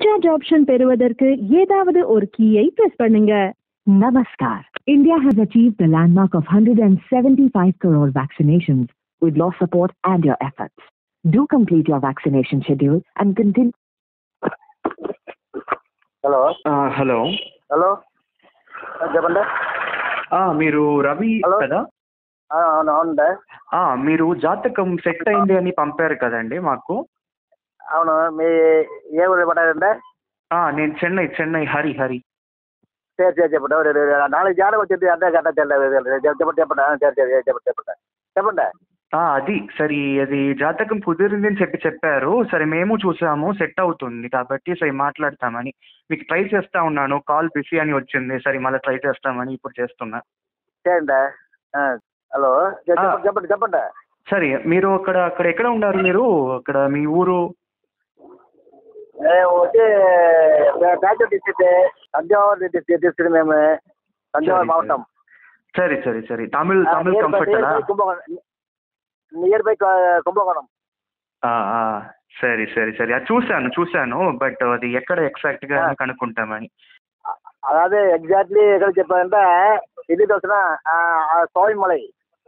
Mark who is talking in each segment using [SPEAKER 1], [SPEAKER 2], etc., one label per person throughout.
[SPEAKER 1] Message option பெறுவதற்கு ஏதாவது ஒரு கீயை பிரஸ் பண்ணுங்க
[SPEAKER 2] Namaskar. India has achieved the landmark of 175 crore vaccinations with your support and your efforts. Do complete your vaccination schedule and continue.
[SPEAKER 3] Hello
[SPEAKER 4] ఆ, hello
[SPEAKER 3] hello ఆ, చెప్పండి
[SPEAKER 4] ఆ, మీరు రవి
[SPEAKER 3] హలో.
[SPEAKER 4] కదా
[SPEAKER 3] ఆ, అవును అవునండి
[SPEAKER 4] ఆ, మీరు జాతకం సెట్ అయింది అని పంపారు కదండి మాకు
[SPEAKER 3] అవును మీ ఏ ఊరు పడ్డారండి
[SPEAKER 4] ఆ, నేను చెన్నై చెన్నై హరి హరి
[SPEAKER 3] సరే సరే చెప్పండి ఎవరు- ఎవరు- ఎవరు- నాలుగు జాతకం వచ్చింది అంటే గట్ట చెప్పండి చెప్పండి చెప్పండి ఆ, సరే సరే చెప్పండి చెప్పండి చెప్పండి
[SPEAKER 4] ఆ, అది సరే అది జాతకం కుదిరింది అని చెప్పి చెప్పారు సరే మేము చూసాము సెట్ అవుతుంది కాబట్టి సరే మాట్లాడతామని మీకు ట్రై చేస్తా ఉన్నాను కాల్ బిజీ అని వచ్చింది సరే మళ్ళీ ట్రై చేస్తామని ఇప్పుడు చేస్తున్నా
[SPEAKER 3] చేయండి ఆ, హలో చెప్పండి
[SPEAKER 4] ఆ.
[SPEAKER 3] చెప్పండి చెప్పండి
[SPEAKER 4] సరే మీరు అక్కడ అక్కడ ఎక్కడ ఉన్నారు మీరు అక్కడ మీ ఊరు
[SPEAKER 3] మేము వచ్చి Raichur district Thanjavur district district మేము తంజావూరు
[SPEAKER 4] సరే,
[SPEAKER 3] మావటం
[SPEAKER 4] సరే సరే సరే తమిళ్ తమిళ్ కంఫర్టరా
[SPEAKER 3] కుంభకోణం నియర్ బై కుంభకోణం
[SPEAKER 4] ఆ, ఆ, సరే సరే సరే అది చూశాను చూశాను బట్ అది ఎక్కడ ఎగ్జాక్ట్ గా
[SPEAKER 3] ఆ.
[SPEAKER 4] కనుక్కుంటామని
[SPEAKER 3] అదే ఎగ్జాక్ట్లీ ఎక్కడ చెప్పారంటే ఇది తెలిసిన స్వామిమలై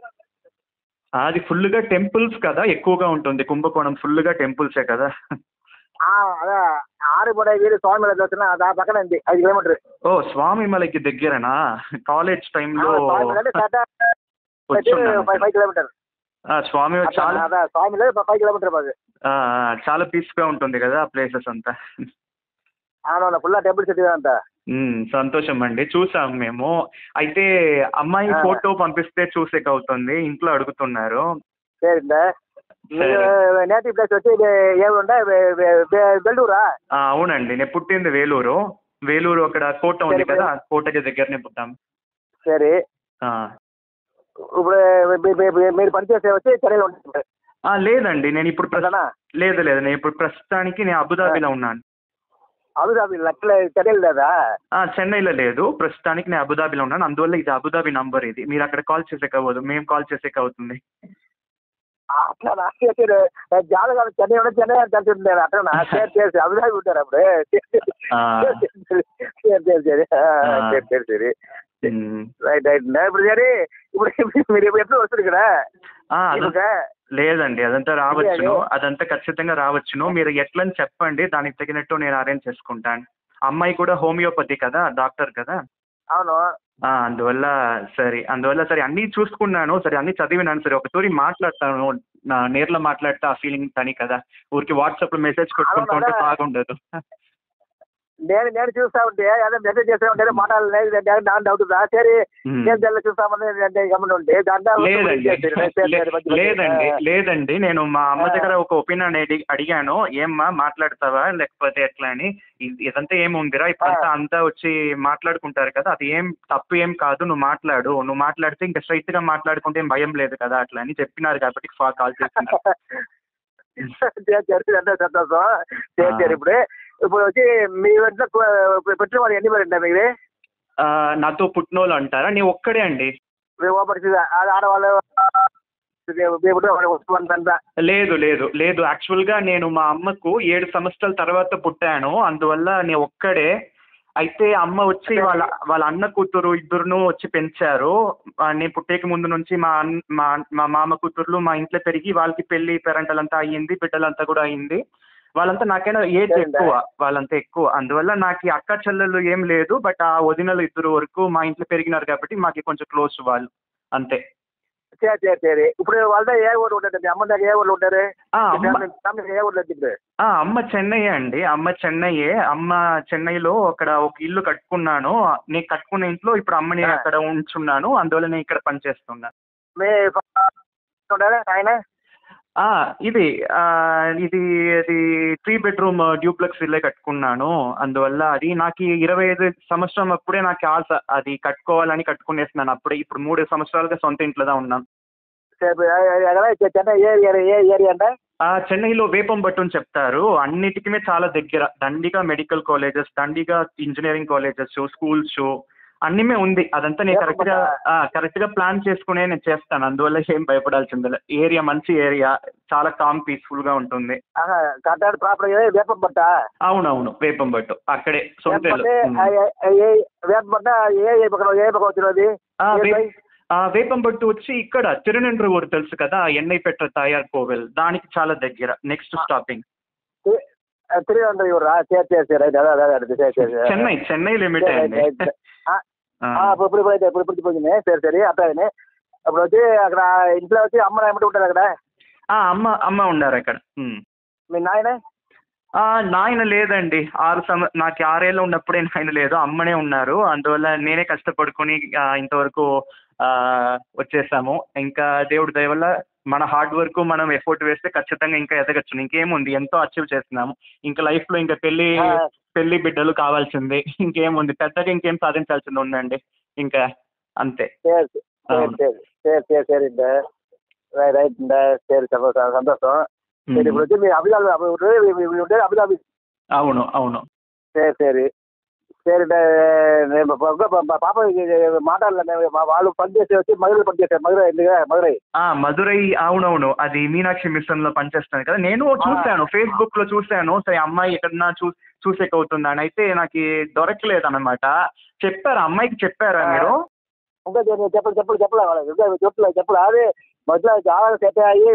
[SPEAKER 4] ఆ, అది ఫుల్ గా టెంపుల్స్ కదా ఎక్కువగా ఉంటుంది కుంభకోణం ఫుల్ గా టెంపుల్సే కదా
[SPEAKER 3] ఆ, అదే ఆరుపడే వీరు స్వామిమలై తెలిసిన దాని పక్కన ఉంది ఐదు కిలోమీటర్
[SPEAKER 4] ఓ స్వామి మలకి దగ్గరనా కాలేజ్ టైంలో
[SPEAKER 3] స్వామిమలై అంటే కరెక్ట్
[SPEAKER 4] వచ్చున్నాను
[SPEAKER 3] ఫైవ్ ఫైవ్ కిలోమీటర్
[SPEAKER 4] ఆ, స్వామి చాలా
[SPEAKER 3] అదే స్వామిమలై ఫైవ్ కిలోమీటర్ అది
[SPEAKER 4] ఆ, ఆ, చాలా పీస్ గా ఉంటుంది కదా ఆ ప్లేసెస్ అంతా
[SPEAKER 3] అవునవును ఫుల్ టెంపుల్ సిటీ అంతా
[SPEAKER 4] ఉమ్, సంతోషం అండి చూసాం మేము అయితే అమ్మాయి
[SPEAKER 3] ఆ.
[SPEAKER 4] ఫోటో పంపిస్తే చూసేకి అవుతుంది ఇంట్లో అడుగుతున్నారు
[SPEAKER 3] సరే మీరు
[SPEAKER 4] సరే.
[SPEAKER 3] నేటివ్ ప్లేస్ వచ్చి ఇది ఏముండే బెల్లూరా
[SPEAKER 4] ఆ, అవునండి నేను పుట్టింది వేలూరు వేలూరు అక్కడ కోట ఉంది
[SPEAKER 3] సరే,
[SPEAKER 4] కదా
[SPEAKER 3] సరే.
[SPEAKER 4] ఆ కోటకి దగ్గరనే పుట్టాం
[SPEAKER 3] సరే
[SPEAKER 4] ఆ.
[SPEAKER 3] ఇప్పుడు మీ- మీ- మీ- మీరు పనిచేసే వచ్చి చెన్నైలో ఉంటుంది
[SPEAKER 4] ఆ, లేదండి నేను ఇప్పుడు ప్రస్-
[SPEAKER 3] సరేనా
[SPEAKER 4] లేదు లేదు నేను ఇప్పుడు ప్రస్తుతానికి నేను అబుదాబిలో ఉన్నాను
[SPEAKER 3] అబుదాబి లెక్కలే చెన్నైలో లేదా
[SPEAKER 4] ఆ, చెన్నైలో లేదు ప్రస్తుతానికి నేను అబుదాబిలో ఉన్నాను అందువల్ల ఇది అబుదాబి నంబర్ ఇది మీరు అక్కడ కాల్ చేసేకి అవ్వదు మేము కాల్ చేసేకి అవుతుంది
[SPEAKER 3] అట్లా నాకు జాతకాలు చెన్నై ఉంటే చెన్నై అని తెలిసింది అట్లా షేర్ చేసి అభిప్రాయం ఉంటారు అప్పుడు
[SPEAKER 4] ఆ.
[SPEAKER 3] షేర్ చేసి సరే
[SPEAKER 4] ఆ.
[SPEAKER 3] సరే సరే సరే
[SPEAKER 4] ఉమ్.
[SPEAKER 3] రైట్ రైట్ ఇప్పుడు సరే ఇప్పుడు మీరు ఎప్పుడు వస్తుంది ఇక్కడ
[SPEAKER 4] ఆ, అద-
[SPEAKER 3] ఇంకా
[SPEAKER 4] లేదండి అదంతా రావచ్చును
[SPEAKER 3] అదే.
[SPEAKER 4] అదంతా ఖచ్చితంగా రావచ్చును మీరు ఎట్లని చెప్పండి దానికి తగినట్టు నేను అరేంజ్ చేసుకుంటాను అమ్మాయి కూడా హోమియోపతి కదా డాక్టర్ కదా
[SPEAKER 3] అవును
[SPEAKER 4] ఆ, అందువల్ల సరే అందువల్ల సరే అన్నీ చూసుకున్నాను సరే అన్నీ చదివినాను సరే ఒక తూరి మాట్లాడతాను నా నేర్లో మాట్లాడితే ఆ ఫీలింగ్ తని కదా ఊరికి వాట్సాప్లో మెసేజ్ కొట్టుకుంటూ ఉంటే
[SPEAKER 3] అవునా?
[SPEAKER 4] బాగుండదు
[SPEAKER 3] నేను నేను చూస్తా ఉంటే అదే మెసేజ్ చేస్తా ఉంటే మాట్లాడలేదు దాని డౌట్ ఉందా సరే
[SPEAKER 4] ఉమ్.
[SPEAKER 3] నేను తెల్ల చూస్తామని అంటే గమని ఉంటే దాంట్లో
[SPEAKER 4] లేదండి లే- లేదండి లేదండి నేను మా అమ్మ దగ్గర ఒక ఒపీనియన్ అడిగి అడిగాను ఏమ్మా మాట్లాడతావా లేకపోతే ఎట్లా అని ఇ- ఇదంతా ఏం ఉందిరా ఇప్పుడంతా అంతా వచ్చి మాట్లాడుకుంటారు కదా అది ఏం తప్పు ఏం కాదు నువ్వు మాట్లాడు నువ్వు మాట్లాడితే ఇంకా స్ట్రైట్ గా మాట్లాడుకుంటే ఏం భయం లేదు కదా అట్లా అని చెప్పినారు కాబట్టి ఫా- కాల్ చేస్తున్నా
[SPEAKER 3] సరే అంటే సంతోషం సరే సరే ఇప్పుడు ఇప్పుడు వచ్చి మీ ఇంట్లో కు- పెట్టిన వాళ్ళు ఎన్ని మంది ఉంటారు మీరు
[SPEAKER 4] ఆ, నాతో పుట్టినోళ్ళు అంటారా నేను ఒక్కడే అండి
[SPEAKER 3] ఓపరిచి ఆడవాళ్ళు వస్తుందంతా
[SPEAKER 4] లేదు లేదు లేదు యాక్చువల్గా నేను మా అమ్మకు ఏడు సంవత్సరాల తర్వాత పుట్టాను అందువల్ల నేను ఒక్కడే అయితే అమ్మ వచ్చి వాళ్ళ వాళ్ళ అన్న కూతురు ఇద్దరును వచ్చి పెంచారు ఆ, నేను పుట్టేకి ముందు నుంచి మా అన్- మా మా మామ కూతుర్లు మా ఇంట్లో పెరిగి వాళ్ళకి పెళ్లి పేరెంటలంతా అయ్యింది బిడ్డలంతా కూడా అయ్యింది వాళ్ళంతా నాకైనా ఏజ్
[SPEAKER 3] సరే.
[SPEAKER 4] ఎక్కువ వాళ్ళంతా ఎక్కువ అందువల్ల నాకు ఈ అక్క చెల్లెలు ఏం లేదు బట్ ఆ వదినలు ఇద్దరు వరకు మా ఇంట్లో పెరిగినారు కాబట్టి మాకు కొంచెం క్లోజ్ వాళ్ళు అంతే
[SPEAKER 3] సరే సరే సరే ఇప్పుడు వాళ్ళ ఏ ఊరు ఉంటారు మీ అమ్మ దగ్గర ఏ ఊర్లో ఉంటారు
[SPEAKER 4] ఆ,
[SPEAKER 3] మీ
[SPEAKER 4] అమ్మ
[SPEAKER 3] ఫ్యామిలీ ఫ్యామిలీ ఏ ఊర్లో ఇప్పుడు
[SPEAKER 4] ఆ, అమ్మ చెన్నైయే అండి అమ్మ చెన్నైయే అమ్మ చెన్నైలో అక్కడ ఒక ఇల్లు కట్టుకున్నాను నేను కట్టుకున్న ఇంట్లో ఇప్పుడు అమ్మని
[SPEAKER 3] ఆ.
[SPEAKER 4] అక్కడ ఉంచున్నాను అందువల్ల నేను ఇక్కడ పనిచేస్తున్నా
[SPEAKER 3] మీ ఉంటారా ఆయన
[SPEAKER 4] ఆ, ఇది ఆ, ఇది ఇది త్రీ బెడ్రూమ్ డ్యూప్లెక్స్ ఇల్లే కట్టుకున్నాను అందువల్ల అది నాకు ఈ ఇరవై ఐదు సంవత్సరం అప్పుడే నాకు ఆశ అది కట్టుకోవాలని కట్టుకునేస్తున్నాను అప్పుడే ఇప్పుడు మూడు సంవత్సరాలుగా సొంత ఇంట్లోదా ఉన్నాను
[SPEAKER 3] ఎక్కడ చెన్నై ఏ ఏరియా ఏ ఏరియా అంటే
[SPEAKER 4] ఆ, చెన్నైలో వేపంబట్టు అని చెప్తారు అన్నిటికీ చాలా దగ్గర దండిగా మెడికల్ కాలేజెస్ దండిగా ఇంజనీరింగ్ కాలేజెస్ స్కూల్స్ అన్నిమే ఉంది అదంతా నేను
[SPEAKER 3] వేప
[SPEAKER 4] కరెక్ట్ గా కరెక్ట్ గా ప్లాన్ చేసుకునే నేను చేస్తాను అందువల్ల ఏం భయపడాల్సింది ఏరియా మంచి ఏరియా చాలా కామ్ పీస్ఫుల్ గా ఉంటుంది
[SPEAKER 3] కట్టాడు ప్రాపర్ వేప బట్ట
[SPEAKER 4] అవునవును వేపంబట్టు అక్కడే సొంత
[SPEAKER 3] వేప
[SPEAKER 4] ఇల్లు. ఉమ్.
[SPEAKER 3] వేప బట్ట ఏ ఏ పక్కన ఏ పక్క వచ్చినది
[SPEAKER 4] ఆ,
[SPEAKER 3] ఏ
[SPEAKER 4] వే-
[SPEAKER 3] సైజ్?
[SPEAKER 4] ఆ, వేపంబట్టు వచ్చి ఇక్కడ తిరునెండ్రూరు తెలుసు కదా ఎన్నై పెట్ట తయారు కోవెల్ దానికి చాలా దగ్గర నెక్స్ట్ స్టాపింగ్
[SPEAKER 3] తిరిగి ఇవ్వరా సరే సరే సరే రైట్ అదే అదే అదే సరే సరే
[SPEAKER 4] చెన్నై చెన్నై లిమిట్ అండి
[SPEAKER 3] ఆ,
[SPEAKER 4] ఆ.
[SPEAKER 3] ఆ, ఇప్పుడు ఇప్పుడు ఇప్పుడు ఇప్పుడు ఇప్పుడు పోయింది సరే సరే అట్లాగనే అప్పుడు వచ్చి అక్కడ ఇంట్లో వచ్చి అమ్మ ఏమిటి ఉంటుంది అక్కడ
[SPEAKER 4] ఆ, అమ్మ అమ్మ ఉన్నారు అక్కడ ఉమ్.
[SPEAKER 3] మీ నాయన
[SPEAKER 4] ఆ, నాయన లేదండి ఆరు సంవ నాకు ఆరేళ్ళు ఉన్నప్పుడే నాయన లేదు అమ్మనే ఉన్నారు అందువల్ల నేనే కష్టపడుకుని ఆ, ఇంతవరకు ఆ, వచ్చేసాము ఇంకా దేవుడి దయ వల్ల మన హార్డ్ వర్క్ మనం ఎఫర్ట్ వేస్తే ఖచ్చితంగా ఇంకా ఎదగచ్చు ఇంకేముంది ఎంతో అచీవ్ చేస్తున్నాము ఇంకా లైఫ్లో ఇంకా పెళ్ళి
[SPEAKER 3] ఆ.
[SPEAKER 4] పెళ్లి బిడ్డలు కావాల్సింది ఇంకేముంది పెద్దగా ఇంకేం సాధించాల్సింది ఉందండి ఇంకా అంతే
[SPEAKER 3] சரி சரி
[SPEAKER 4] అవును.
[SPEAKER 3] சரி சரி சரி சரி இந்த ரைட் ரைட் இந்த சரி சந்தோஷம் சந்தோஷம் சரி ఇప్పుడు వచ్చి మీ అభిలాబి ఉంటే అభిలాబి
[SPEAKER 4] అవును అవును
[SPEAKER 3] సరే సరే సరే నేను ప- ప- ప- పాప మాట్లాడలే వాళ్ళు పనిచేసి వచ్చి మధురై పనిచేశారు మధురై ఎందుకు మధురై
[SPEAKER 4] ఆ మధురై అవునవును అది మీనాక్షి మిషన్ లో పనిచేస్తాను కదా నేను చూశాను ఫేస్బుక్ లో చూశాను సరే అమ్మాయి ఎక్కడన్నా చూ చూసేక అవుతుందా అని అయితే నాకు దొరకలేదు అనమాట చెప్పారా అమ్మాయికి చెప్పారా మీరు
[SPEAKER 3] ఇంకా చెప్పండి చెప్పండి చెప్పలే వాళ్ళకి ఇంకా చెప్పలే చెప్పలే అదే మధ్యలో చాలా సెట్ అయ్యి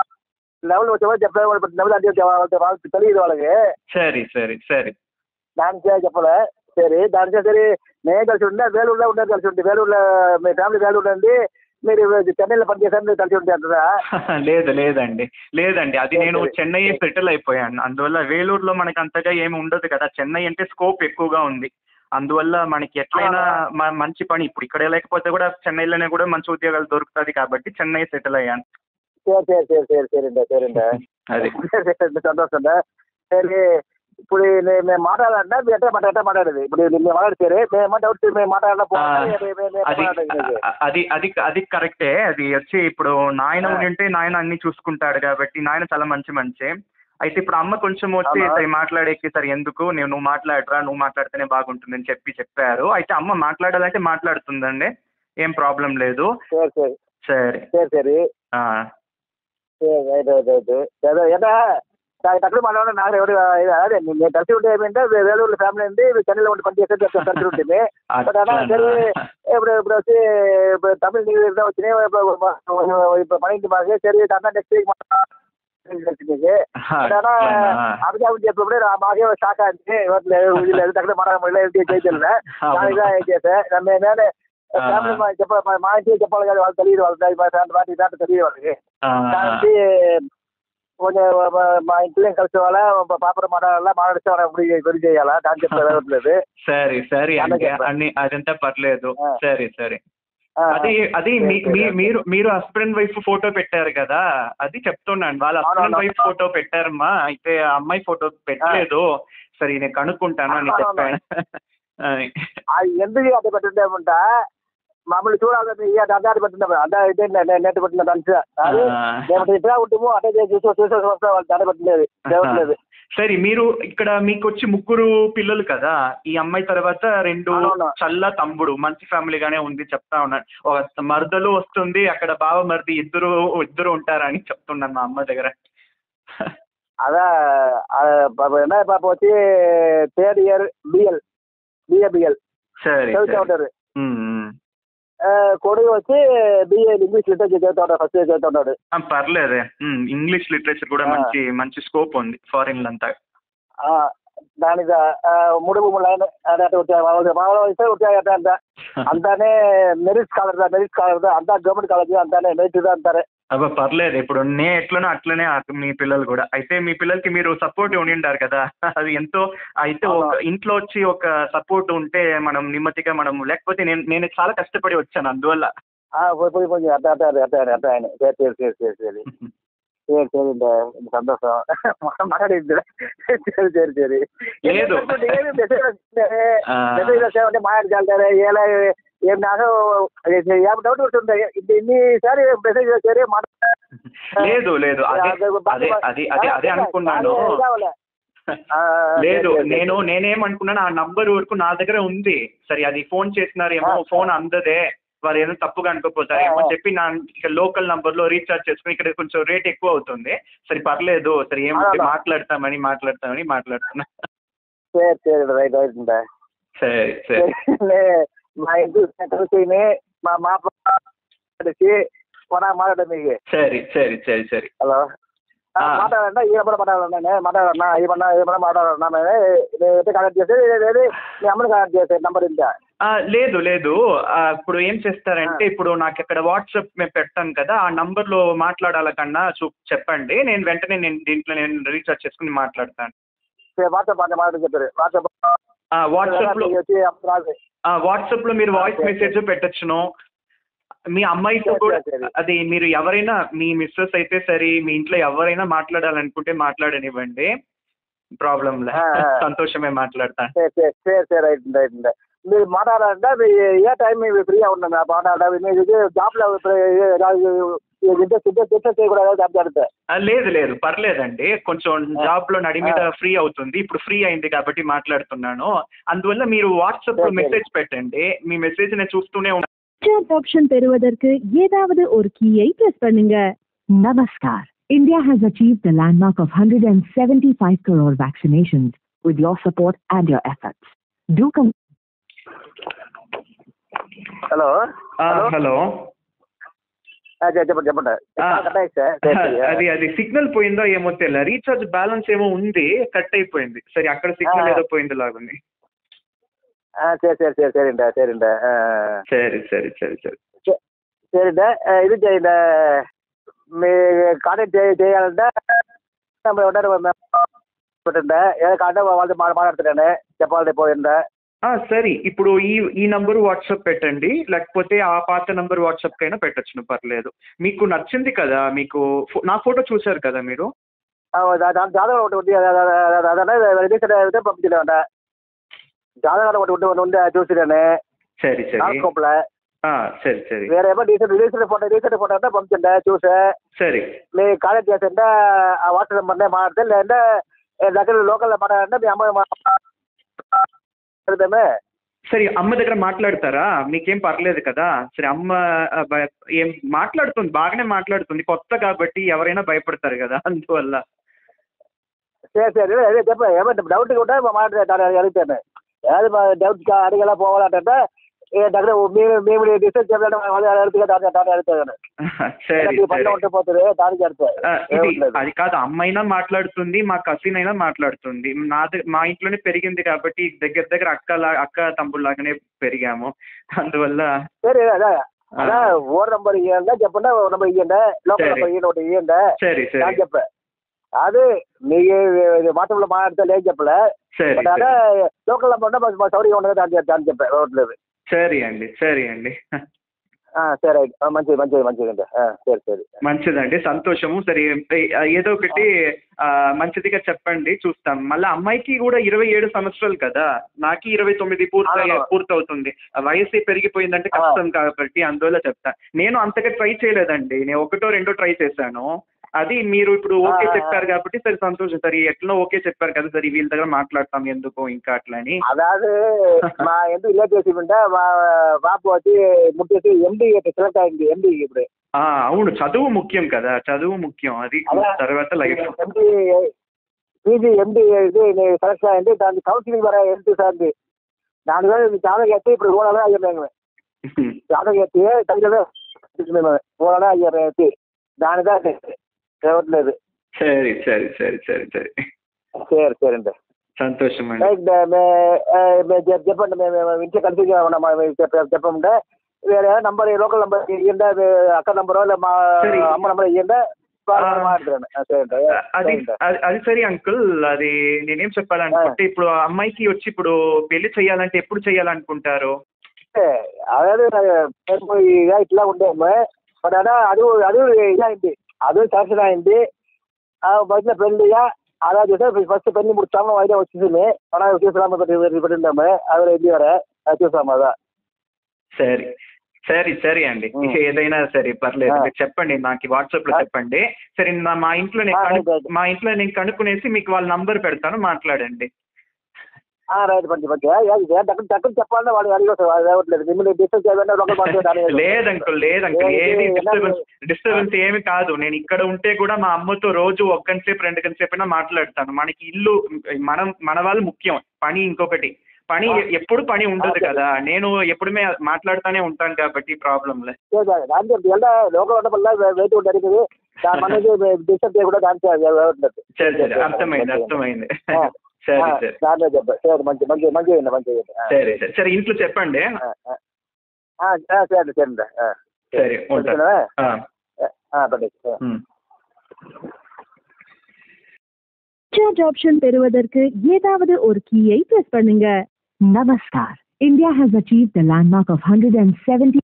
[SPEAKER 3] లెవెల్ వచ్చేవా చెప్పలే వాళ్ళు లెవెల్ అంటే వాళ్ళకి వాళ్ళకి తెలియదు వాళ్ళకి
[SPEAKER 4] సరే సరే సరే
[SPEAKER 3] దానికే చెప్పలే సరే దానికే సరే నేను కలిసి ఉండే వేలూరులో ఉండే కలిసి ఉంటే వేలూరులో మీ ఫ్యామిలీ వేలూరు అండి మీరు చెన్నైలో పనిచేశారు మీరు కలిసి ఉంటే అంటారా
[SPEAKER 4] లేదు లేదండి లేదండి అది నేను
[SPEAKER 3] సరే.
[SPEAKER 4] చెన్నై సెటిల్ అయిపోయాను అందువల్ల వేలూరులో మనకి అంతగా ఏమి ఉండదు కదా చెన్నై అంటే స్కోప్ ఎక్కువగా ఉంది అందువల్ల మనకి ఎట్లయినా మ- మంచి పని ఇప్పుడు ఇక్కడ లేకపోతే కూడా చెన్నైలోనే కూడా మంచి ఉద్యోగాలు దొరుకుతుంది కాబట్టి చెన్నై సెటిల్ అయ్యాను
[SPEAKER 3] సరే సరే సరే సరే సరేండి సరేండి
[SPEAKER 4] అది
[SPEAKER 3] సరే సంతోషం సరే ఇప్పుడు నే- మేము మాట్లాడాలంటే మీరు ఎట్లా మాట ఎట్లా మాట్లాడేది ఇప్పుడు మేము మాట్లాడితే మేము డౌట్ మేము మాట్లాడాలి
[SPEAKER 4] ఆ, అది అది అది అది కరెక్టే అది వచ్చి ఇప్పుడు నాయన
[SPEAKER 3] ఆ.
[SPEAKER 4] ఉంటే నాయన అన్ని చూసుకుంటాడు కాబట్టి నాయన చాలా మంచి మంచి అయితే ఇప్పుడు అమ్మ కొంచెం వచ్చి
[SPEAKER 3] అవునా?
[SPEAKER 4] సరే మాట్లాడేకి సరే ఎందుకు నేను నువ్వు మాట్లాడరా నువ్వు మాట్లాడితేనే బాగుంటుందని చెప్పి చెప్పారు అయితే అమ్మ మాట్లాడాలంటే మాట్లాడుతుందండి ఏం ప్రాబ్లం లేదు
[SPEAKER 3] సరే సరే
[SPEAKER 4] సరే
[SPEAKER 3] సరే సరే
[SPEAKER 4] ఆ,
[SPEAKER 3] సరే రైట్ రైట్ రైట్ సరే ఏటా అక్కడ మాట్లాడే నాకు ఎవరు అదే నేను కలిసి ఉంటే ఏమంటే వేలూరు ఫ్యామిలీ ఉంది చెన్నైలో ఉండి పనిచేస్తే కలిసి ఉంటుంది బట్ అలా సరే ఇప్పుడు ఇప్పుడు వచ్చి ఇప్పుడు తమిళ న్యూ ఇయర్ వచ్చినాయి ఇప్పుడు ఇప్పుడు మన ఇంటి మాకు సరే అన్న నెక్స్ట్ వీక్ మీకు
[SPEAKER 4] అట్లనా?
[SPEAKER 3] అభిజాబు చెప్పినప్పుడు నా మాకే షాక్ అయింది ఎవరు లేదు ఇది లేదు అక్కడ మన చేయలేదు దానిగా ఏం చేసా మేమే ఫ్యామిలీ మా చెప్ప మా ఇంటికి చెప్పాలి కదా వాళ్ళు తెలియదు వాళ్ళు మా ఫ్యామిలీ దాంట్లో తెలియదు వాళ్ళకి
[SPEAKER 4] ఆ,
[SPEAKER 3] దానికి కొంచెం మా ఇంట్లో కలిసి వాళ్ళ పాప మాట్లాడాలా మాట్లాడితే మనం ఇప్పుడు గురి చేయాలా దాని చెప్పలేదు
[SPEAKER 4] సరే సరే
[SPEAKER 3] అలా
[SPEAKER 4] అంటే
[SPEAKER 3] చెప్పా.
[SPEAKER 4] అన్ని అదంతా పర్లేదు
[SPEAKER 3] ఆ.
[SPEAKER 4] సరే సరే అది అది మీ- మీ- మీరు మీరు హస్బెండ్ వైఫ్ ఫోటో పెట్టారు కదా అది చెప్తున్నాను వాళ్ళ హస్బెండ్
[SPEAKER 3] అవునవును.
[SPEAKER 4] వైఫ్ ఫోటో పెట్టారమ్మా అయితే ఆ అమ్మాయి ఫోటో పెట్టలేదు సరే నేను కనుక్కుంటాను అని
[SPEAKER 3] అవునవును.
[SPEAKER 4] చెప్పాను అది.
[SPEAKER 3] అది ఎందుకు అడ్డ పెట్టిందేమంటా మామూలు చూడాలని అడ్డాడి పెట్టిన అడ్డా అయితే నెట్ పెట్టిన దాని అది
[SPEAKER 4] ఆ.
[SPEAKER 3] మేము ఇట్లా ఉంటాము అట్టే చూసి చూసి వస్తే వాళ్ళు దండ పెట్టలేదు దేవట్లేదు
[SPEAKER 4] సరే మీరు ఇక్కడ మీకు వచ్చి ముగ్గురు పిల్లలు కదా ఈ అమ్మాయి తర్వాత రెండు
[SPEAKER 3] అవునవును.
[SPEAKER 4] చల్ల తమ్ముడు మంచి ఫ్యామిలీగానే ఉంది చెప్తా ఉన్నాను ఒక మరదలు వస్తుంది అక్కడ బావ మరిది ఇద్దరు ఇద్దరు ఉంటారని చెప్తున్నాను మా అమ్మ దగ్గర
[SPEAKER 3] అదా పాప என்ன పాప వచ్చి third year BL BA BL
[SPEAKER 4] సరే
[SPEAKER 3] చదువుతూ
[SPEAKER 4] సరే
[SPEAKER 3] ఉంటారు
[SPEAKER 4] ఉమ్, ఉమ్.
[SPEAKER 3] ఆ, కొడుకు వచ్చి బిఏ ఇంగ్లీష్ లిటరేచర్ చదువుతా ఉంటాడు ఫస్ట్ ఇయర్ చదువుతా ఉంటాడు
[SPEAKER 4] ఆ, పర్లేదే ఉమ్, ఇంగ్లీష్ లిటరేచర్ కూడా
[SPEAKER 3] ఆ.
[SPEAKER 4] మంచి మంచి స్కోప్ ఉంది ఫారిన్ అంతా
[SPEAKER 3] ఆ, దానికి ఆ, మూడు మూడు లైన్ అదే అట్లా ఉంటాయి మామూలుగా మామూలుగా వస్తే ఉంటాయి అట్లా అంతా అంతానే మెరిట్ స్కాలర్ మెరిట్ స్కాలర్ అంతా గవర్నమెంట్ కాలేజ్ అంతానే మెరిట్ అంటారే
[SPEAKER 4] అబ్బా పర్లేదు ఇప్పుడు నే ఎట్లనో అట్లనే ఆ- మీ పిల్లలు కూడా అయితే మీ పిల్లలకి మీరు సపోర్ట్ ఉండిండారు కదా అది ఎంతో అయితే ఒక
[SPEAKER 3] అవును.
[SPEAKER 4] ఇంట్లో వచ్చి ఒక సపోర్ట్ ఉంటే మనం నెమ్మదిగా మనం లేకపోతే నేను నేను చాలా కష్టపడి వచ్చాను అందువల్ల
[SPEAKER 3] ఆ, పోయి పోయి పోయి అట్లా అట్లా అట్లా అట్లా అట్లా ఆయన సரி సரி సரி సரி సரி சரி சரி இந்த இந்த சந்தோஷம் மாட்டாடி சரி சரி சரி
[SPEAKER 4] లేదు. ఆ.
[SPEAKER 3] మెసేజ్ అంటే మాట్లాడగలుగుతారు ఎలా ఏం నాకు ఏం డౌట్ ఉంటుంది ఇది ఇన్నిసారి మెసేజ్ వచ్చారు
[SPEAKER 4] లేదు లేదు అదే అదే అది అదే అదే అనుకున్నాను
[SPEAKER 3] ఆ,
[SPEAKER 4] లేదు
[SPEAKER 3] లేదు, లేదు.
[SPEAKER 4] నేను నేనేమనుకున్నాను ఆ నంబర్ వరకు నా దగ్గర ఉంది సరే అది ఫోన్ చేసినారేమో
[SPEAKER 3] ఆ.
[SPEAKER 4] ఫోన్ అందదే వారు ఏదో తప్పుగా అనుకోపోతారేమో
[SPEAKER 3] ఆ, ఆ.
[SPEAKER 4] అని చెప్పి నా ఇక లోకల్ నంబర్ లో రీఛార్జ్ చేసుకుని ఇక్కడ కొంచెం రేట్ ఎక్కువ అవుతుంది సరే పర్లేదు సరే ఏమంటే
[SPEAKER 3] ఆ, ఆ.
[SPEAKER 4] మాట్లాడతామని మాట్లాడతామని మాట్లాడుతున్నా
[SPEAKER 3] సరే సరే రైట్ రైట్ ఉందా
[SPEAKER 4] సరే సరే
[SPEAKER 3] లే, మా ఇంటి కలిసి మా మా కలిసి కొన మాట్లాడ మీకు
[SPEAKER 4] సరే సరే సరే సరే
[SPEAKER 3] హలో
[SPEAKER 4] ఆ.
[SPEAKER 3] మాట్లాడండి ఏమన్నా మాట్లాడాలన్నా మాట్లాడన్నా ఏమన్నా ఏమన్నా మాట్లాడన్నా నేను కనెక్ట్ చేసి లేదు మీ అమ్మని కనెక్ట్ చేసే నంబర్ ఇందా
[SPEAKER 4] ఆ, లేదు లేదు ఆ, ఇప్పుడు ఏం చేస్తారంటే ఇప్పుడు నాకు ఇక్కడ వాట్సాప్ మేము పెడతాను కదా ఆ నంబర్లో మాట్లాడాల కన్నా చూ చెప్పండి నేను వెంటనే నేను దీంట్లో నేను రీఛార్జ్ చేసుకుని మాట్లాడతాను
[SPEAKER 3] వాట్సాప్ మాట మాట్లాడి చెప్పారు వాట్సాప్
[SPEAKER 4] ఆ, వాట్సాప్లో
[SPEAKER 3] వచ్చి అప్పుడు రాదు
[SPEAKER 4] ఆ, వాట్సాప్లో మీరు వాయిస్
[SPEAKER 3] సరే,
[SPEAKER 4] మెసేజ్ పెట్టచ్చును మీ అమ్మాయితో
[SPEAKER 3] సరే,
[SPEAKER 4] కూడా
[SPEAKER 3] సరే.
[SPEAKER 4] అది మీరు ఎవరైనా మీ మిస్సెస్ అయితే సరే మీ ఇంట్లో ఎవరైనా మాట్లాడాలనుకుంటే మాట్లాడనివ్వండి ప్రాబ్లం లే
[SPEAKER 3] ఆ, ఆ.
[SPEAKER 4] సంతోషమే మాట్లాడతాను
[SPEAKER 3] సరే సరే సరే సరే రైట్ రైట్ ఉందా మీరు మాట్లాడాలంటే మీ ఏ టైం మీరు ఫ్రీగా ఉన్నాను మాట్లాడాలి మీరు ఇది జాబ్లో ఇంట్రెస్ట్ ఇంట్రెస్ట్ ఇంట్రెస్ట్ చేయకూడదు జాబ్ చేస్తే
[SPEAKER 4] ఆ, లేదు లేదు పర్లేదండి కొంచెం
[SPEAKER 3] ఆ.
[SPEAKER 4] జాబ్ లో నడి మీద
[SPEAKER 3] ఆ.
[SPEAKER 4] ఫ్రీ అవుతుంది ఇప్పుడు ఫ్రీ అయింది కాబట్టి మాట్లాడుతున్నాను అందువల్ల మీరు వాట్సాప్ లో
[SPEAKER 3] సరే, సరే.
[SPEAKER 4] మెసేజ్ పెట్టండి మీ మెసేజ్ నేను చూస్తూనే ఉంటాను
[SPEAKER 1] சாட் ஆப்ஷன் பெறுவதற்கு ஏதாவது ஒரு கீயை பிரஸ் பண்ணுங்க
[SPEAKER 2] Namaskar. India has achieved the landmark of 175 crore vaccinations with your support and your efforts. Do com-
[SPEAKER 3] hello
[SPEAKER 4] hello
[SPEAKER 3] చెప్పండి చెప్పండి
[SPEAKER 4] ఆ.
[SPEAKER 3] కట్ సార్
[SPEAKER 4] అది అది సిగ్నల్ పోయిందో ఏమో తెలియదు రీఛార్జ్ బ్యాలెన్స్ ఏమో ఉంది కట్ అయిపోయింది సరే అక్కడ సిగ్నల్
[SPEAKER 3] ఆ.
[SPEAKER 4] ఏదో పోయింది లాగుంది
[SPEAKER 3] సరే సరే సరే சரிண்டா சரிண்டா
[SPEAKER 4] సరే సరే సరే సరే
[SPEAKER 3] சரிண்டா ఇది చేయండి మీ కాంటాక్ట్ చేయాలంటే నెంబర్ ఉంటారు పెట్టండి ఏదో కాంటాక్ట్ వాళ్ళతో మా మాట్లాడుతున్నాను చెప్పాలంటే పోయిందా
[SPEAKER 4] ఆ, సరే ఇప్పుడు ఈ ఈ నంబర్ వాట్సాప్ పెట్టండి లేకపోతే ఆ పాత నంబర్ వాట్సాప్ కైనా పెట్టచ్చును పర్లేదు మీకు నచ్చింది కదా మీకు ఫో- నా ఫోటో చూశారు కదా మీరు
[SPEAKER 3] దాని జాతకం ఒకటి ఉంది అదే రిజిస్టర్ అయితే పంపించలేమంట జాతకాలు ఒకటి ఉంటే ఉంది అది చూసినాను
[SPEAKER 4] సరే సరే
[SPEAKER 3] హాస్కోప్లో
[SPEAKER 4] ఆ, సరే సరే
[SPEAKER 3] వేరే ఏమో recent register photo recent photo అంటే పంపించండి చూసే
[SPEAKER 4] సరే
[SPEAKER 3] మీ కాలేజ్ చేస్తుంటే ఆ వాట్సాప్ నెంబర్నే మాట్లాడితే లేదంటే ఏ దగ్గర లోకల్లో మాట్లాడంటే మీ అమ్మాయి మాట్లాడతామే
[SPEAKER 4] సరే అమ్మ దగ్గర మాట్లాడతారా మీకేం పర్లేదు కదా సరే అమ్మ ఆ, భయ- ఏం మాట్లాడుతుంది బాగానే మాట్లాడుతుంది కొత్త కాబట్టి ఎవరైనా భయపడతారు కదా అందువల్ల
[SPEAKER 3] సరే సరే అదే చెప్ప ఏమంటే డౌట్ కూడా మాట్లాడే అడుగుతాను ఏది డౌట్ అడిగేలా పోవాలంటే ఏ దగ్గర మేము మేము డిస్కస్ చెప్పడం అడుగుతుంది దాన్ని దాన్ని అడుగుతాను
[SPEAKER 4] సరే
[SPEAKER 3] పనిలో
[SPEAKER 4] సరే
[SPEAKER 3] ఉంటే పోతుంది దానికి అడుగుతాయి
[SPEAKER 4] ఆ, ఇది అది కాదు అమ్మైనా మాట్లాడుతుంది మా కసిన్ అయినా మాట్లాడుతుంది నా ద- మా ఇంట్లోనే పెరిగింది కాబట్టి దగ్గర దగ్గర అక్క లా అక్క తమ్ముళ్ళలాగానే పెరిగాము అందువల్ల
[SPEAKER 3] సరే అదే
[SPEAKER 4] ఆ,
[SPEAKER 3] అదే ఓర్ నంబర్ ఇవ్వండి చెప్పండి ఓ నంబర్ ఇవ్వండి లోకల్
[SPEAKER 4] సరే.
[SPEAKER 3] నంబర్ ఇవ్వండి ఒకటి ఇవ్వండి
[SPEAKER 4] సరే సరే
[SPEAKER 3] అని చెప్పా అదే మీకు వాట్సాప్లో మాట్లాడితే లేదు చెప్పలే
[SPEAKER 4] సరే
[SPEAKER 3] బట్ అదే
[SPEAKER 4] సరే.
[SPEAKER 3] లోకల్ నంబర్ ఉంటే మా సౌకర్యం ఉండదు దాని దాన్ని చెప్పా రోడ్లేదు
[SPEAKER 4] సరే అండి సరే అండి
[SPEAKER 3] సరే అయితే. ఆ, మంచిది మంచిది మంచిది అండి ఆ, సరే సరే
[SPEAKER 4] మంచిదండి సంతోషము సరే ఏ- ఏదో ఒకటి ఆ, మంచిదిగా చెప్పండి చూస్తాం మళ్ళీ అమ్మాయికి కూడా ఇరవై ఏడు సంవత్సరాలు కదా నాకు ఇరవై తొమ్మిది పూర్తి
[SPEAKER 3] అవును.
[SPEAKER 4] పూర్తవుతుంది ఆ వయసు పెరిగిపోయిందంటే
[SPEAKER 3] ఆ.
[SPEAKER 4] కష్టం కాబట్టి అందువల్ల చెప్తా నేను అంతగా ట్రై చేయలేదండి నేను ఒకటో రెండో ట్రై చేశాను అది మీరు ఇప్పుడు ఓకే
[SPEAKER 3] ఆ, ఆ, ఆ.
[SPEAKER 4] చెప్పారు కాబట్టి సరే సంతోషం సరే ఎట్లా ఓకే చెప్పారు కదా సరే వీళ్ళ దగ్గర మాట్లాడతాం ఎందుకు ఇంకా అట్లా అని
[SPEAKER 3] అதாவது మా ఎందుకు ఇలా చేసి ఉంటే మా బాబు వచ్చి ముట్టేసి ఎండి సెలెక్ట్ అయింది ఎండి ఇప్పుడు
[SPEAKER 4] ఆ, అవును చదువు ముఖ్యం కదా చదువు ముఖ్యం అది
[SPEAKER 3] అదే.
[SPEAKER 4] తర్వాత లైఫ్
[SPEAKER 3] ఎండి పీజీ ఎండి ఇది సెలెక్ట్ అయింది దానికి కౌన్సిలింగ్ వర ఎంత సార్ దాని మీద చాలా ఎత్తి ఇప్పుడు ఓనర్ అయ్యాం మేము చాలా ఎత్తి తగ్గదు మేము ఓనర్ అయ్యారు ఎత్తి దానిదా ఇవ్వట్లేదు
[SPEAKER 4] సరే సరే సరే సరే సరే
[SPEAKER 3] సరే సరే అండి
[SPEAKER 4] సంతోషం అండి
[SPEAKER 3] రైట్ మేము చెప్పండి మేము ఇంట్లో కన్ఫ్యూజ్ ఉన్నాం చెప్పండి వేరే నంబర్ లోకల్ నంబర్ ఇయ్యండి మీ అక్క నంబర్ మా
[SPEAKER 4] సరే.
[SPEAKER 3] అమ్మ నంబర్ ఇయ్యండి
[SPEAKER 4] ఆ.
[SPEAKER 3] మాట్లాడండి సరే అండి
[SPEAKER 4] అది
[SPEAKER 3] సరే అండి.
[SPEAKER 4] అది- అది సరి అంకుల్ అది నేనేం చెప్పాలనుకుంటే ఇప్పుడు ఆ అమ్మాయికి వచ్చి ఇప్పుడు పెళ్లి చేయాలంటే ఎప్పుడు చేయాలనుకుంటారు
[SPEAKER 3] అంటే అదే మేము ఇక ఇట్లా ఉండేము బట్ అదే అది అది ఇదైంది అది శాంక్షన్ అయింది బయట పెళ్లిగా అలా చేస్తే ఫస్ట్ పెళ్లి ముడిచాము అయితే వచ్చింది మన చూసాము పెట్టిండాము అది వెళ్ళి వరే అది చూసాము అదా
[SPEAKER 4] సరే సరే సరే అండి
[SPEAKER 3] ఉం.
[SPEAKER 4] ఏదైనా సరే పర్లేదు
[SPEAKER 3] ఆ.
[SPEAKER 4] మీరు చెప్పండి నాకు వాట్సాప్ లో
[SPEAKER 3] ఆ.
[SPEAKER 4] చెప్పండి సరే నా- మా ఇంట్లో నేను
[SPEAKER 3] ఆ,
[SPEAKER 4] కను-
[SPEAKER 3] రైట్, రైట్.
[SPEAKER 4] మా ఇంట్లో నేను కనుక్కునేసి మీకు వాళ్ళ నంబర్ పెడతాను మాట్లాడండి
[SPEAKER 3] ఆ, రైట్ మంచి మంచి దగ్గర దగ్గర చెప్పాలంటే వాడు అడిగి వాడు ఇవ్వట్లేదు మిమ్మల్ని డిస్టర్బ్ చేయాలంటే ఒకరు మాట్లాడాలి
[SPEAKER 4] లేదు అంకుల్ లేదు అంకుల్
[SPEAKER 3] ఏ-
[SPEAKER 4] ఏది
[SPEAKER 3] ఏ-
[SPEAKER 4] డిస్టర్బెన్స్ డిస్టర్బెన్స్ ఏమి కాదు నేను ఇక్కడ ఉంటే కూడా మా అమ్మతో రోజు ఒక్క గంట సేపు రెండు గంట సేపు అయినా మాట్లాడతాను మనకి ఇల్లు మనం మన వాళ్ళు ముఖ్యం పని ఇంకొకటి పని
[SPEAKER 3] ఆ.
[SPEAKER 4] ఎప్పుడు పని ఉండదు
[SPEAKER 3] ఆ,
[SPEAKER 4] కదా నేను ఎప్పుడుమే మాట్లాడుతూనే ఉంటాను కాబట్టి ప్రాబ్లంలే
[SPEAKER 3] దాని ఎలా లోకల్ ఉండడం వల్ల వెయిట్ ఉంటుంది దాని మనకి డిస్టర్బ్ చేయకుండా దాని ఇవ్వట్లేదు
[SPEAKER 4] సరే సరే అర్థమైంది అర్థమైంది
[SPEAKER 3] ఆ.
[SPEAKER 4] సరే
[SPEAKER 3] ఆ,
[SPEAKER 4] సరే
[SPEAKER 3] దాంట్లో చెప్పండి సరే మంచి మంచి మంచిగా ఉంది మంచిగా ఉంది. ఆ.
[SPEAKER 4] సరే సరే సరే ఇంట్లో చెప్పండి
[SPEAKER 3] ఆ, ఆ. ఆ, ఆ, సరే సరే ఆ.
[SPEAKER 4] సరే ఉంటా
[SPEAKER 3] ఓకేనా?
[SPEAKER 4] ఆ,
[SPEAKER 3] ఆ, పెట్టండి. ఆ.
[SPEAKER 4] ఉమ్.
[SPEAKER 1] சார்ஜ் ஆப்ஷன் பெறுவதற்கு ஏதாவது ஒரு கீயை பிரஸ் பண்ணுங்க
[SPEAKER 2] Namaskar. India has achieved the landmark of 170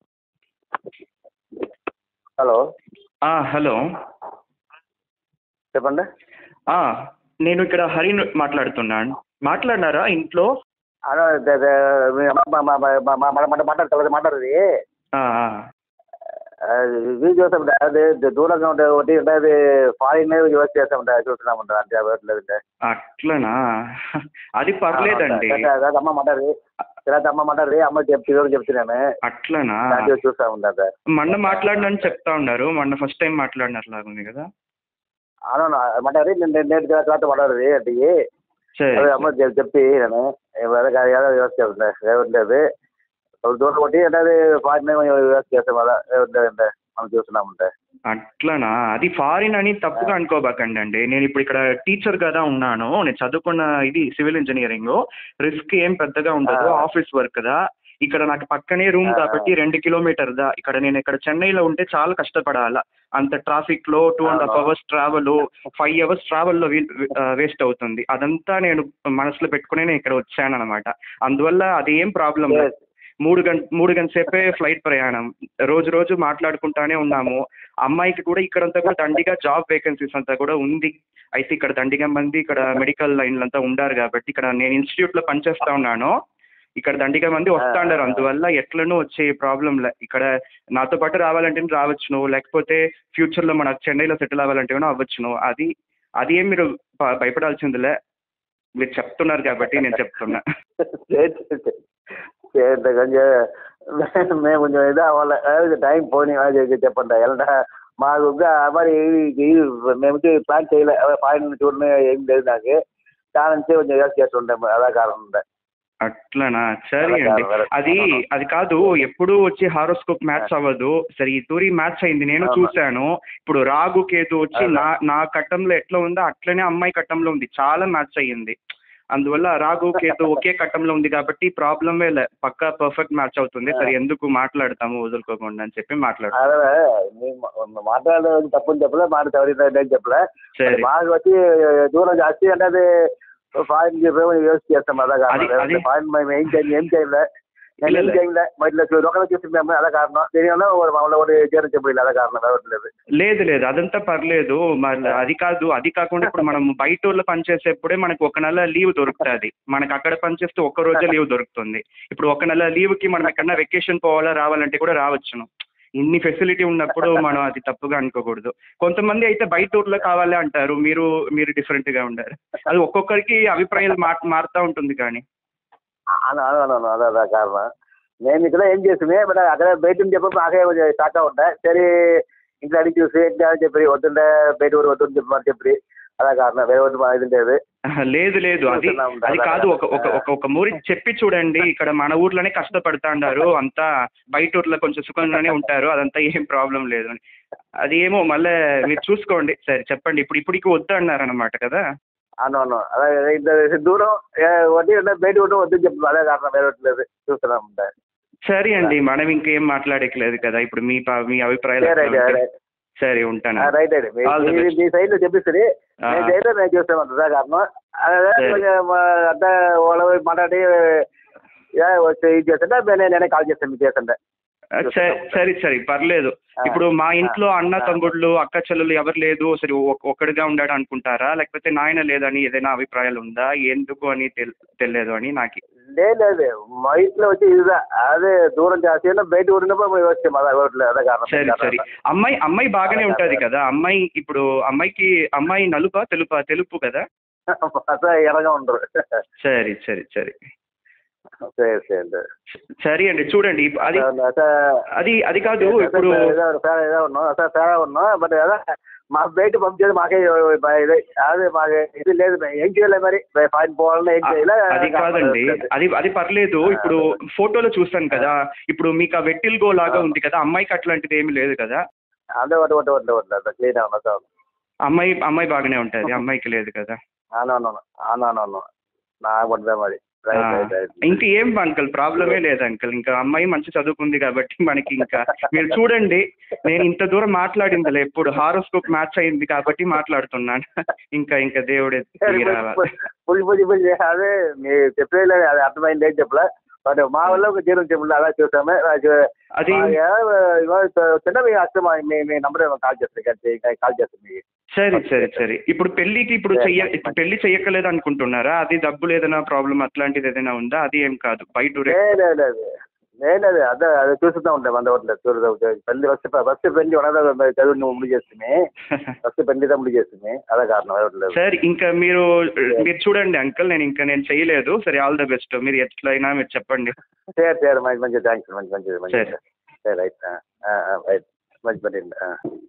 [SPEAKER 3] hello
[SPEAKER 4] ఆ, హలో
[SPEAKER 3] చెప్పండి
[SPEAKER 4] ఆ, నేను ఇక్కడ హరిని మాట్లాడుతున్నాను మాట్లాడినారా ఇంట్లో
[SPEAKER 3] అదే అదే, అదే, మీ అమ్మ మా- మా- మా- మా- మా- మా- మాట్లాడతారు మాట్లాడది
[SPEAKER 4] ఆ, ఆ.
[SPEAKER 3] ఇది చూస్తాం అది దూరంగా ఉంటే ఒకటి అంటే అది ఫారిన్ యూస్ చేస్తాం చూస్తున్నాం అంటే అవ్వట్లేదు
[SPEAKER 4] అట్లనా అది పర్లేదండి
[SPEAKER 3] అమ్మ మాట్లాడది తర్వాత అమ్మ మాట్లాడది అమ్మ చెప్తే ఎవరు చెప్తున్నాను
[SPEAKER 4] అట్లనా
[SPEAKER 3] దాంట్లో చూస్తా ఉంటా
[SPEAKER 4] మొన్న మాట్లాడినని చెప్తా ఉన్నారు మొన్న ఫస్ట్ టైం మాట్లాడినట్లు లాగుంది కదా
[SPEAKER 3] అవును మాట్లాడి నేను నేటి తర్వాత మాట్లాడది అంటే
[SPEAKER 4] సరే
[SPEAKER 3] అదే అమ్మ చెప్- చెప్పి నేను ఏదో ఏదో యూస్ చేస్తుంటా ఏముండేది దూరం కొట్టి అంటే అది ఫారిన్ యూస్ చేస్తాం కదా ఏముండేది మనం చూస్తున్నాం ఉంటే
[SPEAKER 4] అట్లనా అది ఫారిన్ అని తప్పుగా అనుకోబాకండి అండి నేను ఇప్పుడు ఇక్కడ టీచర్ కదా ఉన్నాను నేను చదువుకున్న ఇది సివిల్ ఇంజనీరింగ్ రిస్క్ ఏం పెద్దగా ఉండదు
[SPEAKER 3] ఆ.
[SPEAKER 4] ఆఫీస్ వర్క్ కదా ఇక్కడ నాకు పక్కనే రూమ్
[SPEAKER 3] ఆ.
[SPEAKER 4] కాబట్టి రెండు కిలోమీటర్ దా ఇక్కడ నేను ఇక్కడ చెన్నైలో ఉంటే చాలా కష్టపడాల అంత ట్రాఫిక్ లో టూ అండ్ హాఫ్
[SPEAKER 3] అవును.
[SPEAKER 4] Hours travel five hours travel లో వేస్ట్ అవుతుంది అదంతా నేను మనసులో పెట్టుకుని నేను ఇక్కడ వచ్చాను అనమాట అందువల్ల అది ఏం ప్రాబ్లం లేదు మూడు గంట మూడు గంట సేపే ఫ్లైట్ ప్రయాణం రోజు రోజు మాట్లాడుకుంటానే ఉన్నాము అమ్మాయికి కూడా ఇక్కడంతా కూడా దండిగా జాబ్ వేకెన్సీస్ అంతా కూడా ఉంది అయితే ఇక్కడ దండిగా మంది ఇక్కడ మెడికల్ లైన్లు అంతా ఉండారు కాబట్టి ఇక్కడ నేను ఇన్స్టిట్యూట్ లో పనిచేస్తా ఉన్నాను ఇక్కడ దండిగా మంది వస్తా ఉన్నారు అందువల్ల ఎట్లనూ వచ్చే ప్రాబ్లం లే ఇక్కడ నాతో పాటు రావాలంటే రావచ్చును లేకపోతే ఫ్యూచర్ లో మనకు చెన్నైలో సెటిల్ అవ్వాలంటే కూడా అవ్వచ్చును అది అది ఏం మీరు భ- భయపడాల్సిందిలే మీరు చెప్తున్నారు కాబట్టి నేను చెప్తున్నా
[SPEAKER 3] మేము కొంచెం ఇదే అవ్వాలి టైం పోనీ అది చెప్పండి ఎలా మాకు ఇంకా మరి ఈ- ఈ మేము ప్లాన్ చేయలే ఫారిన్ చూడని ఏం లేదు నాకు దాని నుంచి కొంచెం యూస్ చేస్తుంటాం అలా కారణం ఉండే
[SPEAKER 4] అట్లనా సరే అండి అది అది కాదు ఎప్పుడు వచ్చి హారోస్కోప్ మ్యాచ్ అవ్వదు సరే ఈ తూరి మ్యాచ్ అయింది నేను
[SPEAKER 3] అవునా.
[SPEAKER 4] చూశాను ఇప్పుడు రాగు కేతు వచ్చి
[SPEAKER 3] అవునా.
[SPEAKER 4] నా నా కట్టంలో ఎట్లా ఉందో అట్లనే అమ్మాయి కట్టంలో ఉంది చాలా మ్యాచ్ అయ్యింది అందువల్ల రాగు కేతు ఒకే కట్టంలో ఉంది కాబట్టి ప్రాబ్లమే లే పక్కా పర్ఫెక్ట్ మ్యాచ్ అవుతుంది సరే ఎందుకు మాట్లాడతాము వదులుకోకుండా అని చెప్పి మాట్లాడతాం
[SPEAKER 3] అదే మేము మాట్లాడేది తప్పుని చెప్పలే మాట ఎవరి చెప్పలే
[SPEAKER 4] సరే
[SPEAKER 3] మాకు వచ్చి దూరం జాస్తి అంటే అది ఫారిన్ యూస్ చేస్తాం అదే
[SPEAKER 4] అది-
[SPEAKER 3] కారణం
[SPEAKER 4] అది-
[SPEAKER 3] ఫారిన్ మేము ఏం చేయం ఏం చేయలే నేను ఏం
[SPEAKER 4] లేదు.
[SPEAKER 3] చేయలే మరి ఒకరు చూస్తున్నాము అదే కారణం దీనివల్ల మామూలు ఒకటి చేయడం చెప్పలేదు అదే కారణం ఎవట్లేదు
[SPEAKER 4] లేదు లేదు అదంతా పర్లేదు మరి అది కాదు అది కాకుండా ఇప్పుడు మనం బయట ఊళ్ళో పనిచేసేప్పుడే మనకు ఒక నెల లీవ్ దొరుకుతుంది మనకు అక్కడ పనిచేస్తే ఒక్క రోజే లీవ్ దొరుకుతుంది ఇప్పుడు ఒక నెల లీవ్కి మనం ఎక్కడన్నా వెకేషన్ పోవాలా రావాలంటే కూడా రావచ్చును ఇన్ని ఫెసిలిటీ ఉన్నప్పుడు మనం అది తప్పుగా అనుకోకూడదు కొంతమంది అయితే బయట ఊర్లో కావాలి అంటారు మీరు మీరు డిఫరెంట్గా ఉండారు అది ఒక్కొక్కరికి అభిప్రాయాలు మార్ మారుతూ ఉంటుంది కానీ
[SPEAKER 3] అవును అవును అవును అదే అదే కారణం నేను ఇక్కడ ఏం చేసింది బట్ అక్కడ బయట నుంచి చెప్పి నాకే కొంచెం షాక్ ఉంటా సరే ఇంట్లో అడిగి చూసి ఏంటి అని చెప్పి వద్దుంటే బయట ఊరు వద్దని చెప్పి మరి చెప్పి అదే కారణం వేరే వద్దు మా ఇది లేదు
[SPEAKER 4] లేదు లేదు అది అది కాదు ఒక ఒక ఒక ఒక మూరి చెప్పి చూడండి ఇక్కడ మన ఊర్లోనే కష్టపడతా ఉన్నారు అంతా బయట ఊర్లో కొంచెం సుఖంగానే ఉంటారు అదంతా ఏం ప్రాబ్లం లేదు అని అది ఏమో మళ్ళీ మీరు చూసుకోండి సరే చెప్పండి ఇప్పుడు ఇప్పటికి వద్దు అన్నారు అనమాట కదా
[SPEAKER 3] అవును అవును అదే ఇంత దూరం ఏ, వడ్డీ ఉంటే బయట ఉండడం వద్దని చెప్పి అదే కారణం వేరే ఒకటి లేదు చూస్తున్నాం ఉంటా
[SPEAKER 4] సరే అండి మనం ఇంకేం మాట్లాడేయలేదు కదా ఇప్పుడు మీ ప- మీ అభిప్రాయాలు
[SPEAKER 3] సరే
[SPEAKER 4] అట్లా
[SPEAKER 3] రైట్
[SPEAKER 4] ఉంటే. సరే ఉంటాను
[SPEAKER 3] రైట్ అండి మీ-
[SPEAKER 4] All the
[SPEAKER 3] మీ-
[SPEAKER 4] best.
[SPEAKER 3] మీ సైడ్ లో చెప్పిస్తుంది
[SPEAKER 4] ఆ.
[SPEAKER 3] నేను చేయడం నేను చూస్తాను అదే కారణం అదే
[SPEAKER 4] సరే.
[SPEAKER 3] కొంచెం మా అంటే వాళ్ళ మాట్లాడి ఏ, వచ్చి ఇది చేస్తుంటే నేను నేనే కాల్ చేస్తాను మీకు చేస్తుంటే
[SPEAKER 4] సరే సరే సరే పర్లేదు
[SPEAKER 3] ఆ,
[SPEAKER 4] ఇప్పుడు మా ఇంట్లో అన్న
[SPEAKER 3] ఆ.
[SPEAKER 4] తమ్ముళ్ళు అక్క చెల్లెలు ఎవరు లేదు సరే ఒక్- ఒక్కడిగా ఉండాడు అనుకుంటారా లేకపోతే నాయన లేదని ఏదైనా అభిప్రాయాలు ఉందా ఎందుకు అని తెల్- తెలియదు అని నాకు
[SPEAKER 3] లేదు లేదు మా ఇంట్లో వచ్చి ఇదిదా అదే దూరం చేసి బయట ఊరినప్పుడు మేము వచ్చాం అదే ఒకటి అదే కారణం
[SPEAKER 4] సరే సరే అమ్మాయి అమ్మాయి బాగానే ఉంటుంది కదా అమ్మాయి ఇప్పుడు అమ్మాయికి అమ్మాయి నలుపా తెలుపా తెలుపు కదా
[SPEAKER 3] అదే ఎర్రగా ఉండరు
[SPEAKER 4] సరే సరే సరే
[SPEAKER 3] సరే సరే
[SPEAKER 4] సరే అండి చూడండి ఇప్- అది
[SPEAKER 3] అదే
[SPEAKER 4] అది అది కాదు ఇప్పుడు
[SPEAKER 3] సార్ ఏదో ఉన్నాం సార్ సార్ ఉన్నాం బట్ అదే మా బయట పంపించేది మాకే ఇది అదే మాకు ఇది లేదు ఏం చేయలేదు మరి ఫైన్ పోవాలన్నా ఏం చేయలే
[SPEAKER 4] అది కాదండి అది అది పర్లేదు ఇప్పుడు ఫోటోలో చూస్తాను కదా ఇప్పుడు మీకు ఆ వెట్టిల్ గో లాగా ఉంది కదా అమ్మాయికి అట్లాంటిది ఏమీ లేదు కదా
[SPEAKER 3] అదే ఒకటి ఒకటి ఒకటి ఒకటి క్లీన్ అవునా సార్
[SPEAKER 4] అమ్మాయి అమ్మాయి బాగానే ఉంటుంది అమ్మాయికి లేదు కదా
[SPEAKER 3] అవునవును అవునవును నాకు పడుతుంది మరి రైట్ రైట్ రైట్
[SPEAKER 4] ఇంక ఏం అంకల్ ప్రాబ్లమే లేదు అంకల్ ఇంకా అమ్మాయి మంచి చదువుకుంది కాబట్టి మనకి ఇంకా మీరు చూడండి నేను ఇంత దూరం మాట్లాడిందిలే ఎప్పుడు హారోస్కోప్ మ్యాచ్ అయింది కాబట్టి మాట్లాడుతున్నాను ఇంకా ఇంకా దేవుడే దిగి రావాలి
[SPEAKER 3] ఫుల్ ఫుల్ ఫుల్ అదే మీరు చెప్పలేదు అది అర్థమైంది ఏం చెప్పలే బట్ మా వల్ల ఒక జీరం చెప్పలేదు అలా చూసాము
[SPEAKER 4] అది
[SPEAKER 3] చిన్న మీ అర్థం మీ మీ నంబర్ కాల్ చేస్తాను కాల్ చేస్తాను మీకు
[SPEAKER 4] సరే సరే సరే ఇప్పుడు పెళ్ళికి ఇప్పుడు చెయ్య ఇప్పుడు పెళ్లి చెయ్యక్కలేదు అనుకుంటున్నారా అది డబ్బులు ఏదైనా ప్రాబ్లం అట్లాంటిది ఏదైనా ఉందా అది ఏం కాదు బయట ఊరే-
[SPEAKER 3] లేదు లేదు లేదు లేదు అదే అదే చూస్తూ ఉంటాం వంద ఒకటి చూడదు పెళ్లి ఫస్ట్ ఫస్ట్ పెళ్లి ఉండదు చదువు నువ్వు ముడి చేస్తుంది ఫస్ట్ పెళ్లి ముడి చేస్తుంది అదే కారణం ఒకటి లేదు
[SPEAKER 4] సార్ ఇంకా మీరు మీరు చూడండి అంకల్ నేను ఇంకా నేను చేయలేదు సరే ఆల్ ద బెస్ట్ మీరు ఎట్లయినా మీరు చెప్పండి
[SPEAKER 3] సరే సరే మంచి మంచి థ్యాంక్స్ మంచి మంచిది మంచిది
[SPEAKER 4] సరే.
[SPEAKER 3] సరే రైట్ రైట్ మంచి పని